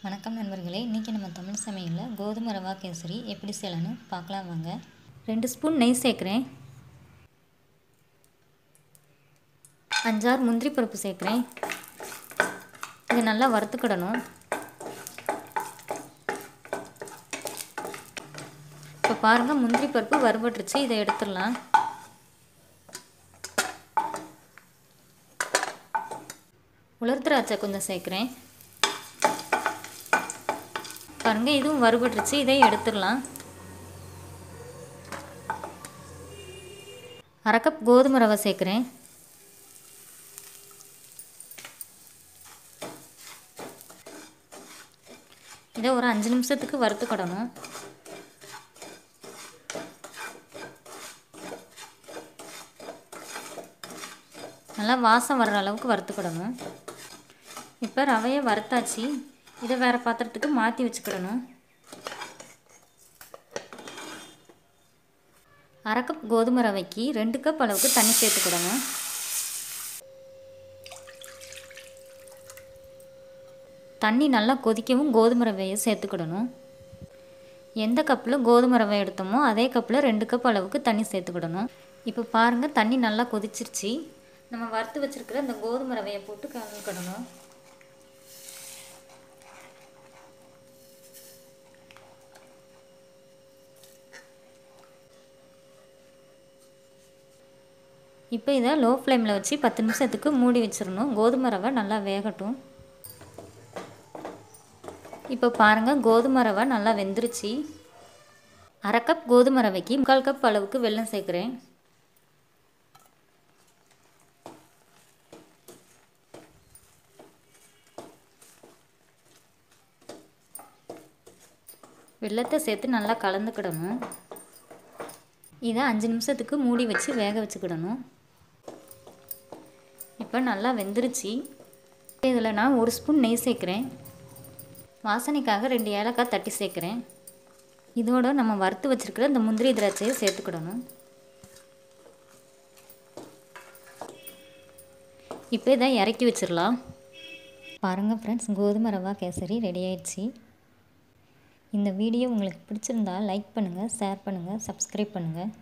வணக்கம் நண்பர்களே இன்றைக்கி நம்ம தமிழ் சமையலில் கோதுமை ரவா கேசரி எப்படி செய்யலான்னு பார்க்கலாம் வாங்க ரெண்டு ஸ்பூன் நெய் சேர்க்குறேன் அஞ்சாறு முந்திரி பருப்பு சேர்க்குறேன் இது நல்லா வறுத்துக்கிடணும் இப்போ பாருங்கள் முந்திரி பருப்பு வறுபட்டுருச்சு இதை எடுத்துடலாம் உலர் திராட்சை கொஞ்சம் சேர்க்குறேன் பாருங்கள் இதுவும் வறுபட்டுருச்சு இதை எடுத்துடலாம் அரை கப் கோதுமை ரவை சேர்க்குறேன் இதை ஒரு அஞ்சு நிமிஷத்துக்கு வறுத்துக்கிடணும் நல்லா வாசம் வர்ற அளவுக்கு வறுத்துக்கிடணும் இப்போ ரவையை வறுத்தாச்சு இதை வேறு பாத்திரத்துக்கு மாற்றி வச்சுக்கிடணும் அரை கப் கோதுமை ரவைக்கு ரெண்டு கப் அளவுக்கு தண்ணி சேர்த்துக்கிடணும் தண்ணி நல்லா கொதிக்கவும் கோதுமை ரவையை சேர்த்துக்கிடணும் எந்த கப்பில் கோதுமை ரவை எடுத்தோமோ அதே கப்பில் ரெண்டு கப் அளவுக்கு தண்ணி சேர்த்துக்கிடணும் இப்போ பாருங்கள் தண்ணி நல்லா கொதிச்சிருச்சு நம்ம வறுத்து வச்சுருக்கிற அந்த கோதுமை ரவையை போட்டு கலந்துக்கிடணும் இப்போ இதை லோ ஃப்ளேமில் வச்சு பத்து நிமிஷத்துக்கு மூடி வச்சிடணும் கோதுமை ரவை நல்லா வேகட்டும் இப்போ பாருங்கள் கோதுமை ரவை நல்லா வெந்துருச்சு அரை கப் கோதுமை ரவைக்கு முக்கால் கப் அளவுக்கு வெல்லம் சேர்க்குறேன் வெள்ளத்தை சேர்த்து நல்லா கலந்துக்கிடணும் இதை அஞ்சு நிமிஷத்துக்கு மூடி வச்சு வேக வச்சுக்கிடணும் இப்போ நல்லா வெந்துருச்சு இதில் நான் ஒரு ஸ்பூன் நெய் சேர்க்குறேன் வாசனைக்காக ரெண்டு ஏலக்காய் தட்டி சேர்க்குறேன் இதோட நம்ம வறுத்து வச்சுருக்கிற இந்த முந்திரி திராட்சையை சேர்த்துக்கிடணும் இப்போ இதை இறக்கி வச்சிடலாம் பாருங்கள் ஃப்ரெண்ட்ஸ் கோதுமை ரவா கேசரி ரெடி ஆயிடுச்சு இந்த வீடியோ உங்களுக்கு பிடிச்சிருந்தா லைக் பண்ணுங்கள் ஷேர் பண்ணுங்கள் சப்ஸ்கிரைப் பண்ணுங்கள்